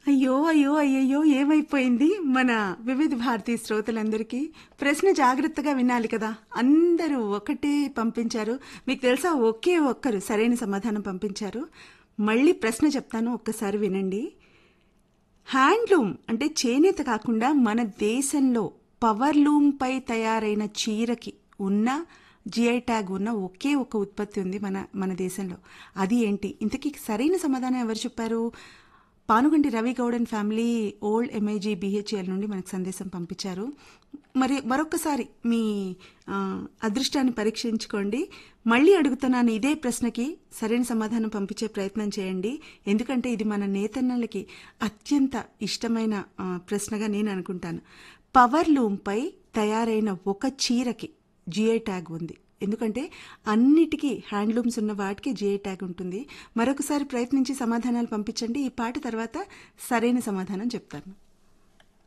అయ్యో అయ్యో అయ్యయ్యో ఏమైపోయింది మన వివిధ భారతీ శ్రోతలందరికీ ప్రశ్న జాగ్రత్తగా వినాలి కదా అందరూ ఒకటే పంపించారు మీకు తెలుసా ఒకే ఒక్కరు సరైన సమాధానం పంపించారు మళ్ళీ ప్రశ్న చెప్తాను ఒక్కసారి వినండి హ్యాండ్లూమ్ అంటే చేనేత కాకుండా మన దేశంలో పవర్ లూమ్ పై తయారైన చీరకి ఉన్న జిఐ ట్యాగ్ ఉన్న ఒకే ఒక ఉత్పత్తి ఉంది మన మన దేశంలో అది ఏంటి ఇంతకీ సరైన సమాధానం ఎవరు చెప్పారు పానుగంటి రవి గౌడన్ ఫ్యామిలీ ఓల్డ్ ఎంఐజీ బీహెచ్ఎల్ నుండి మనకు సందేశం పంపించారు మరి మరొకసారి మీ ఆ, అదృష్టాన్ని పరీక్షించుకోండి మళ్ళీ అడుగుతున్నాను ఇదే ప్రశ్నకి సరైన సమాధానం పంపించే ప్రయత్నం చేయండి ఎందుకంటే ఇది మన నేతన్నలకి అత్యంత ఇష్టమైన ఆ, ప్రశ్నగా నేను అనుకుంటాను పవర్ లూమ్పై తయారైన ఒక చీరకి జిఐ ట్యాగ్ ఉంది ఎందుకంటే అన్నిటికీ హ్యాండ్లూమ్స్ ఉన్న వాటికి జిఐ ట్యాగ్ ఉంటుంది మరొకసారి ప్రయత్నించి సమాధానాలు పంపించండి ఈ పాట తర్వాత సరైన సమాధానం చెప్తాను